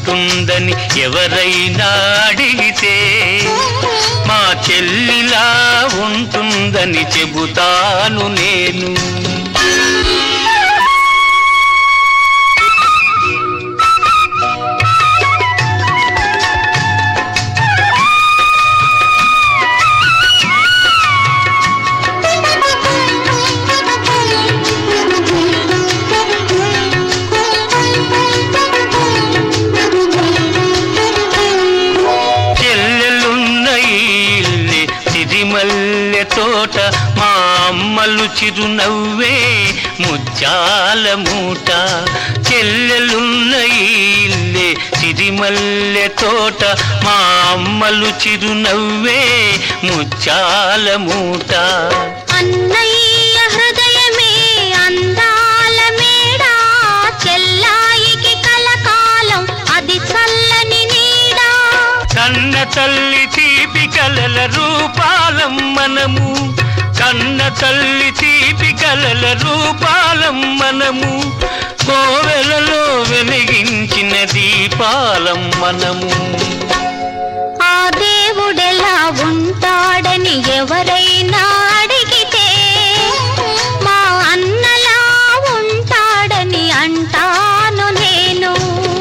ఉంటుందని ఎవరైనా అడిగితే మా చెల్లిలా ఉంటుందని చెబుతాను నేను చెల్లెలున్న ఇల్లే సిరిమల్లె తోట మా అమ్మలు చిరునవ్వే ముత్యాల మూట చెల్లెలున్న ఇల్లే సిరిమల్లె తోట మా అమ్మలు చిరునవ్వే ముత్యాల మూట అన్నయ్య హృదయమే అందాల మేడ చెల్లాయికి కలకాలం అది చల్లని నీడ కన్న తల్లి తీపి కలల రూపాలం మనము కన్న తల్లి తీపి కలల రూపాలం మనము కోవెలలో వెలిగించిన దీపాలం మనము ఆ దేవుడెలా ఉంటాడని ఎవరైనా అడిగితే మా అన్నలా ఉంటాడని అంటాను నేను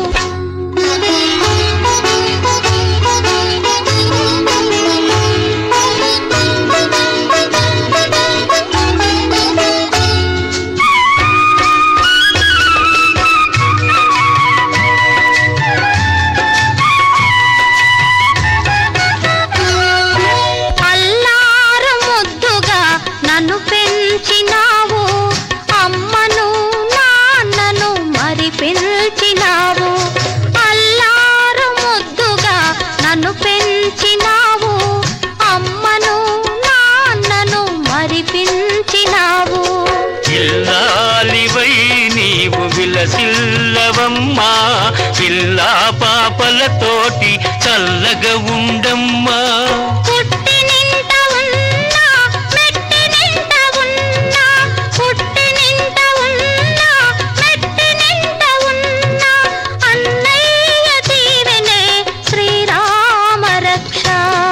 అల్లారు ముద్దుగా నన్ను పెంచినావు అమ్మను నాన్నను మరి పెంచినావు అల్లారు ముద్దుగా నన్ను పెంచినావు అమ్మను నాన్నను మరి పెంచినావు ఇల్లాలివై నీవు విలసిల్లవమ్మా పిల్లా పాపలతోటి చల్లగా ఉండమ్మా పుట్టినింట ఉన్నా మెట్టినింట ఉన్నా పుట్టినింట ఉన్నా మెట్టినింట ఉన్నా అన్నయ్య దీవెనే శ్రీరామ రక్ష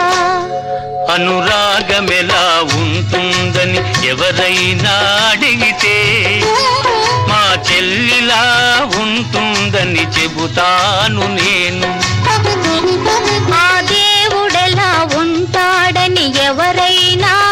అనురాగమెలా ఉంటుందని ఎవరైనా అడిగితే మా చెల్లిలా ఉంటుందని చెబుతాను నేను ఆ దేవుడెలా ఉంటాడని ఎవరైనా